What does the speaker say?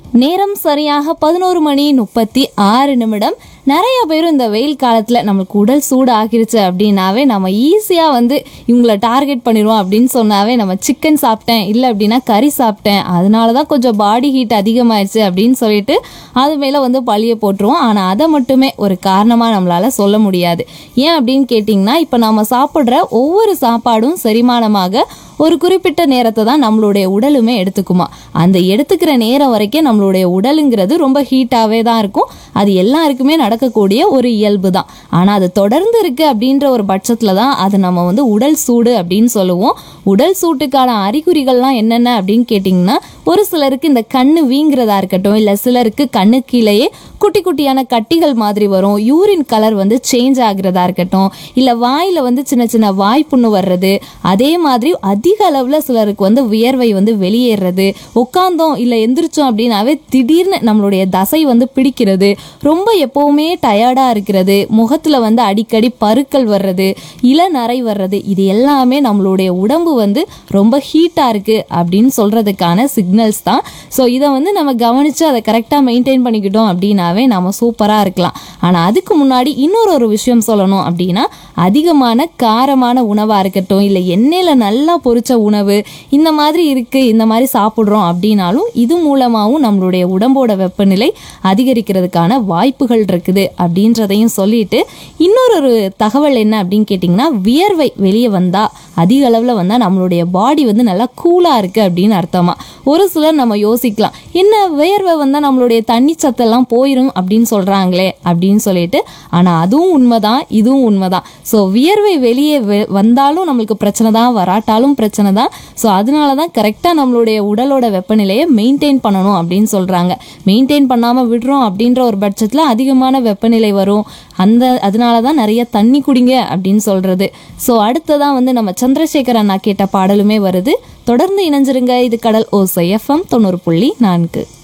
நேரம் சரியாக பதினோரு மணி முப்பத்தி ஆறு நிமிடம் நிறைய பேர் இந்த வெயில் காலத்தில் நம்மளுக்கு உடல் சூடு ஆகிருச்சு அப்படின்னாவே நம்ம ஈஸியாக வந்து இவங்கள டார்கெட் பண்ணிடுவோம் அப்படின்னு சொன்னாவே நம்ம சிக்கன் சாப்பிட்டேன் இல்லை அப்படின்னா கறி சாப்பிட்டேன் அதனால தான் கொஞ்சம் பாடி ஹீட் அதிகமாயிருச்சு அப்படின்னு சொல்லிட்டு அது மேலே வந்து பழிய போட்டுருவோம் ஆனால் அதை மட்டுமே ஒரு காரணமாக நம்மளால சொல்ல முடியாது ஏன் அப்படின்னு கேட்டிங்கன்னா இப்போ நம்ம சாப்பிட்ற ஒவ்வொரு சாப்பாடும் செரிமானமாக ஒரு குறிப்பிட்ட நேரத்தை தான் நம்மளுடைய உடலுமே எடுத்துக்குமா அந்த எடுத்துக்கிற நேரம் வரைக்கும் நம்மளுடைய உடலுங்கிறது ரொம்ப ஹீட்டாகவே தான் இருக்கும் அது எல்லாருக்குமே நடக்கக்கூடிய ஒரு இயல்பு தான் ஆனால் அது தொடர்ந்து இருக்கு அப்படின்ற ஒரு பட்சத்தில் தான் அது நம்ம வந்து உடல் சூடு அப்படின்னு சொல்லுவோம் உடல் சூட்டுக்கான அறிகுறிகள்லாம் என்னென்ன அப்படின்னு கேட்டிங்கன்னா ஒரு சிலருக்கு இந்த கண்ணு வீங்குறதா இருக்கட்டும் இல்லை சிலருக்கு கண்ணு கீழேயே குட்டி குட்டியான கட்டிகள் மாதிரி வரும் யூரின் கலர் வந்து சேஞ்ச் ஆகுறதா இருக்கட்டும் இல்லை வாயில் வந்து சின்ன சின்ன வாய்ப்புண்ணு வர்றது அதே மாதிரி அதிக அளவில் சிலருக்கு வந்து வியர்வை வந்து வெளியேறது உட்காந்தோம் இல்லை எந்திரிச்சோம் அப்படின்னாவே திடீர்னு நம்மளுடைய தசை வந்து பிடிக்கிறது ரொம்ப எப்போவுமே டயர்டாக இருக்கிறது முகத்தில் வந்து அடிக்கடி பருக்கள் வர்றது இளநரை வர்றது இது எல்லாமே நம்மளுடைய உடம்பு வந்து ரொம்ப ஹீட்டாக இருக்குது அப்படின்னு சொல்கிறதுக்கான சிக்னல்ஸ் தான் ஸோ இதை வந்து நம்ம கவனித்து அதை கரெக்டாக மெயின்டைன் பண்ணிக்கிட்டோம் அப்படின்னாவே நம்ம சூப்பராக இருக்கலாம் ஆனால் அதுக்கு முன்னாடி இன்னொரு ஒரு விஷயம் சொல்லணும் அப்படின்னா அதிகமான காரமான உணவாக இருக்கட்டும் இல்லை எண்ணெயில் நல்லா பொரிச்ச உணவு இந்த மாதிரி இருக்குது இந்த மாதிரி சாப்பிட்றோம் அப்படின்னாலும் இது மூலமாகவும் நம்மளுடைய உடம்போட வெப்பநிலை அதிகரிக்கிறதுக்கான வாய்ப்புகள் இருக்குது அப்படின்றதையும் சொல்லிட்டு இன்னொரு ஒரு தகவல் என்ன அப்படின்னு கேட்டிங்கன்னா வியர்வை வெளியே வந்தால் அதிக அளவில் வந்தால் நம்மளுடைய பாடி வந்து நல்லா கூலாக இருக்குது அப்படின்னு அர்த்தமா ஒரு சிலர் நம்ம யோசிக்கலாம் என்ன வியர்வை வந்தால் நம்மளுடைய தண்ணி சத்தெல்லாம் போயிடும் அப்படின்னு சொல்கிறாங்களே அப்படின்னு சொல்லிட்டு ஆனால் அதுவும் உண்மைதான் இதுவும் உண்மைதான் ஸோ வியர்வை வெளியே வெ- வந்தாலும் நம்மளுக்கு பிரச்சனை தான் வராட்டாலும் பிரச்சனை தான் ஸோ அதனால தான் கரெக்டாக நம்மளுடைய உடலோட வெப்பநிலையை மெயின்டைன் பண்ணணும் அப்படின்னு சொல்கிறாங்க மெயின்டைன் பண்ணாமல் விடுறோம் அப்படின்ற ஒரு பட்சத்தில் அதிகமான வெப்பநிலை வரும் அந்த அதனால தான் நிறைய தண்ணி குடிங்க அப்படின்னு சொல்கிறது ஸோ அடுத்ததான் வந்து நம்ம சந்திரசேகர் அண்ணா கேட்ட பாடலுமே வருது தொடர்ந்து இணைஞ்சிருங்க இது கடல் ஓசை எஃப்எம் தொண்ணூறு புள்ளி நான்கு